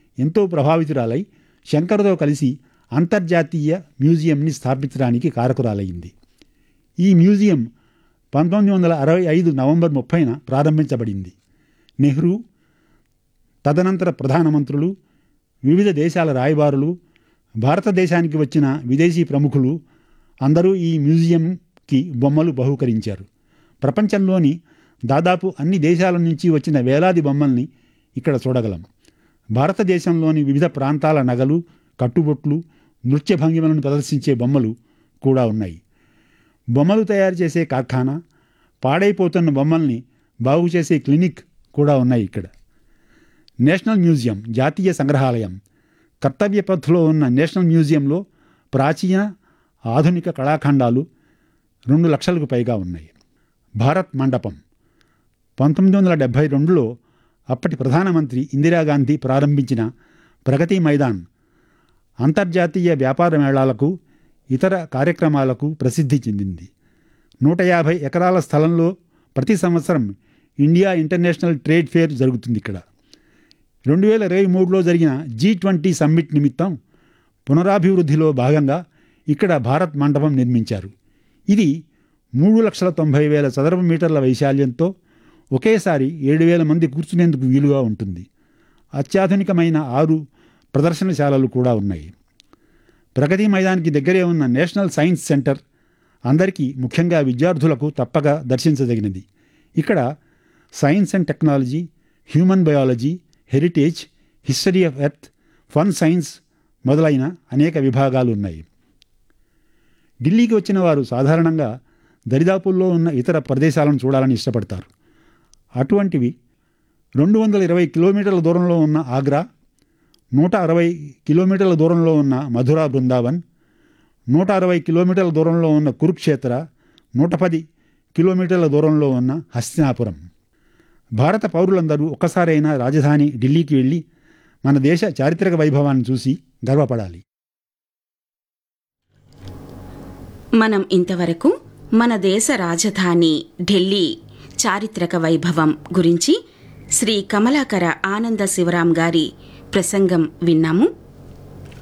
ఎంతో ప్రభావితురాలై శంకర్తో కలిసి అంతర్జాతీయ మ్యూజియంని స్థాపించడానికి కారకురాలయ్యింది ఈ మ్యూజియం పంతొమ్మిది వందల అరవై ఐదు నవంబర్ ముప్పైన ప్రారంభించబడింది నెహ్రూ తదనంతర ప్రధానమంత్రులు వివిధ దేశాల రాయబారులు భారతదేశానికి వచ్చిన విదేశీ ప్రముఖులు అందరూ ఈ మ్యూజియంకి బొమ్మలు బహూకరించారు ప్రపంచంలోని దాదాపు అన్ని దేశాల నుంచి వచ్చిన వేలాది బొమ్మల్ని ఇక్కడ చూడగలం భారతదేశంలోని వివిధ ప్రాంతాల నగలు కట్టుబొట్లు నృత్య భంగిమలను ప్రదర్శించే బొమ్మలు కూడా ఉన్నాయి బొమ్మలు తయారు చేసే కార్ఖానా పాడైపోతున్న బొమ్మల్ని బాగు చేసే క్లినిక్ కూడా ఉన్నాయి ఇక్కడ నేషనల్ మ్యూజియం జాతీయ సంగ్రహాలయం కర్తవ్య పథ్లో ఉన్న నేషనల్ మ్యూజియంలో ప్రాచీన ఆధునిక కళాఖండాలు రెండు లక్షలకు పైగా ఉన్నాయి భారత్ మండపం పంతొమ్మిది వందల డెబ్భై రెండులో అప్పటి ప్రధానమంత్రి ఇందిరాగాంధీ ప్రారంభించిన ప్రగతి మైదాన్ అంతర్జాతీయ వ్యాపార మేళాలకు ఇతర కార్యక్రమాలకు ప్రసిద్ధి చెందింది నూట యాభై ఎకరాల స్థలంలో ప్రతి సంవత్సరం ఇండియా ఇంటర్నేషనల్ ట్రేడ్ ఫేర్ జరుగుతుంది ఇక్కడ రెండు వేల ఇరవై మూడులో జరిగిన జీ ట్వంటీ సమ్మిట్ నిమిత్తం పునరాభివృద్ధిలో భాగంగా ఇక్కడ భారత్ మండపం నిర్మించారు ఇది మూడు లక్షల తొంభై వేల చదరపు మీటర్ల వైశాల్యంతో ఒకేసారి ఏడు వేల మంది కూర్చునేందుకు వీలుగా ఉంటుంది అత్యాధునికమైన ఆరు ప్రదర్శనశాలలు కూడా ఉన్నాయి ప్రగతి మైదానికి దగ్గరే ఉన్న నేషనల్ సైన్స్ సెంటర్ అందరికీ ముఖ్యంగా విద్యార్థులకు తప్పక దర్శించదగినది ఇక్కడ science and technology human biology heritage history of earth fun science మొదలైన అనేక విభాగాలు ఉన్నాయి ఢిల్లీకి వచ్చిన వారు సాధారణంగా దరిదాపుల్లో ఉన్న ఇతర ప్రదేశాలను చూడాలని ఇష్టపడతారు అటువంటివి రెండు వందల ఇరవై కిలోమీటర్ల దూరంలో ఉన్న ఆగ్రా నూట అరవై కిలోమీటర్ల దూరంలో ఉన్న మధురా బృందావన్ నూట అరవై కిలోమీటర్ల దూరంలో ఉన్న కురుక్షేత్ర నూట పది కిలోమీటర్ల దూరంలో ఉన్న హస్తినాపురం భారత పౌరులందరూ ఒక్కసారైనా రాజధాని ఢిల్లీకి వెళ్ళి మన దేశ చారిత్రక వైభవాన్ని చూసి గర్వపడాలి మనం ఇంతవరకు మన దేశ రాజధాని ఢిల్లీ చారిత్రక వైభవం గురించి శ్రీ కమలాకర ఆనంద శివరాం గారి ప్రసంగం విన్నాము